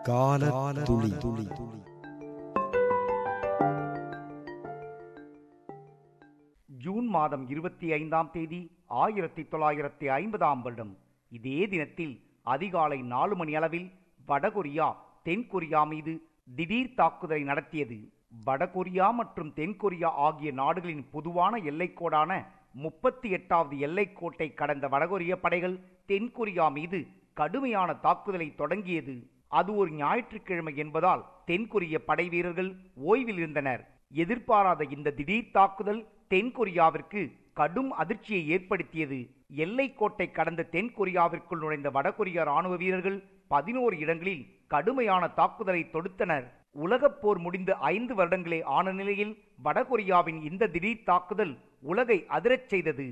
கால துளி துளி ஜூன் மாதம் இருபத்தி ஐந்தாம் தேதி ஆயிரத்தி தொள்ளாயிரத்தி ஐம்பதாம் வருடம் இதே தினத்தில் அதிகாலை நாலு மணி அளவில் வடகொரியா தென்கொரியா மீது திடீர் தாக்குதலை நடத்தியது வடகொரியா மற்றும் தென்கொரியா ஆகிய நாடுகளின் பொதுவான எல்லைக்கோடான முப்பத்தி எட்டாவது எல்லைக்கோட்டை கடந்த வடகொரிய படைகள் தென்கொரியா மீது கடுமையான தாக்குதலை தொடங்கியது அது ஒரு ஞாயிற்றுக்கிழமை என்பதால் தென்கொரிய படை வீரர்கள் ஓய்வில் இருந்தனர் எதிர்பாராத இந்த திடீர் தாக்குதல் தென்கொரியாவிற்கு கடும் அதிர்ச்சியை ஏற்படுத்தியது எல்லைக்கோட்டை கடந்த தென்கொரியாவிற்குள் நுழைந்த வடகொரிய ராணுவ வீரர்கள் பதினோரு இடங்களில் கடுமையான தாக்குதலை தொடுத்தனர் உலகப் போர் முடிந்து ஐந்து வருடங்களே ஆன நிலையில் வடகொரியாவின் இந்த திடீர் தாக்குதல் உலகை அதிரச் செய்தது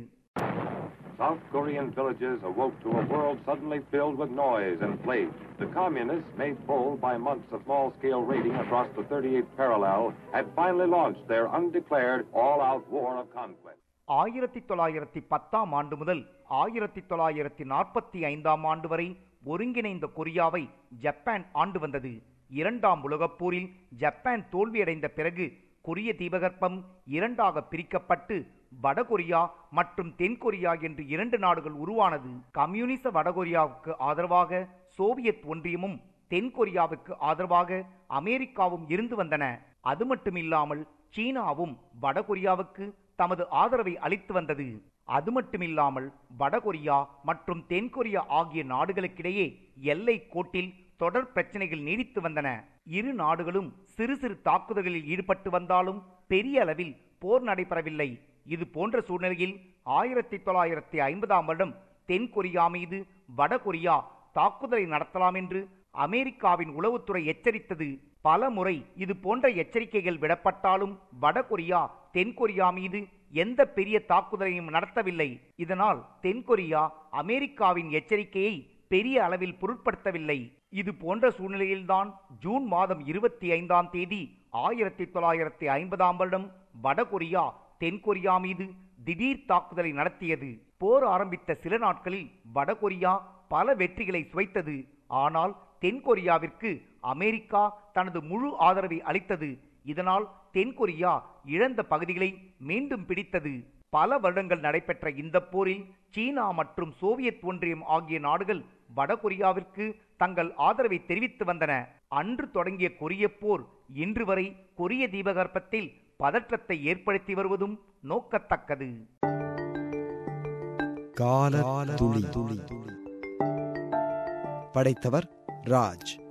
South Korean villages awoke to a world suddenly filled with noise and flame. The communists, made bold by months of small-scale raiding across the 38th parallel, had finally launched their undeclared all-out war of conquest. ஆயிரத்தி தொள்ளாயிரத்தி பத்தாம் ஆண்டு முதல் ஆயிரத்தி தொள்ளாயிரத்தி நாற்பத்தி ஐந்தாம் ஆண்டு வரை ஒருங்கிணைந்த கொரியாவை ஜப்பான் ஆண்டு வந்தது இரண்டாம் உலகப் போரில் ஜப்பான் தோல்வியடைந்த பிறகு கொரிய தீபகற்பம் இரண்டாக பிரிக்கப்பட்டு வடகொரியா மற்றும் தென்கொரியா என்று இரண்டு நாடுகள் உருவானது கம்யூனிச வடகொரியாவுக்கு ஆதரவாக சோவியத் ஒன்றியமும் தென்கொரியாவுக்கு ஆதரவாக அமெரிக்காவும் இருந்து வந்தன அது மட்டுமில்லாமல் சீனாவும் வடகொரியாவுக்கு தமது ஆதரவை அளித்து வந்தது அது மட்டுமில்லாமல் வடகொரியா மற்றும் தென்கொரியா ஆகிய நாடுகளுக்கிடையே எல்லை கோட்டில் தொடர் பிரச்சனைகள் நீடித்து வந்தன இரு நாடுகளும் சிறு சிறு தாக்குதல்களில் ஈடுபட்டு வந்தாலும் பெரிய அளவில் போர் நடைபெறவில்லை இது போன்ற சூழ்நிலையில் ஆயிரத்தி தொள்ளாயிரத்தி ஐம்பதாம் வருடம் தென்கொரியா மீது வடகொரியா தாக்குதலை நடத்தலாம் என்று அமெரிக்காவின் உளவுத்துறை எச்சரித்தது பல முறை இது போன்ற எச்சரிக்கைகள் விடப்பட்டாலும் வடகொரியா தென்கொரியா மீது எந்த பெரிய தாக்குதலையும் நடத்தவில்லை இதனால் தென்கொரியா அமெரிக்காவின் எச்சரிக்கையை பெரிய அளவில் பொருட்படுத்தவில்லை இது போன்ற சூழ்நிலையில்தான் ஜூன் மாதம் இருபத்தி ஐந்தாம் தேதி ஆயிரத்தி தொள்ளாயிரத்தி ஐம்பதாம் வருடம் வடகொரியா தென்கொரியா மீது திடீர் தாக்குதலை நடத்தியது போர் ஆரம்பித்த சில நாட்களில் வடகொரியா பல வெற்றிகளை சுவைத்தது ஆனால் தென்கொரியாவிற்கு அமெரிக்கா தனது முழு ஆதரவை அளித்தது இதனால் தென்கொரியா இழந்த பகுதிகளை மீண்டும் பிடித்தது பல வருடங்கள் நடைபெற்ற இந்த போரில் சீனா மற்றும் சோவியத் ஒன்றியம் ஆகிய நாடுகள் வடகொரியாவிற்கு தங்கள் ஆதரவை தெரிவித்து வந்தன அன்று தொடங்கிய கொரிய போர் இன்று வரை கொரிய தீபகற்பத்தில் பதற்றத்தை ஏற்படுத்தி வருவதும் நோக்கத்தக்கது கால துளி துளி படைத்தவர் ராஜ்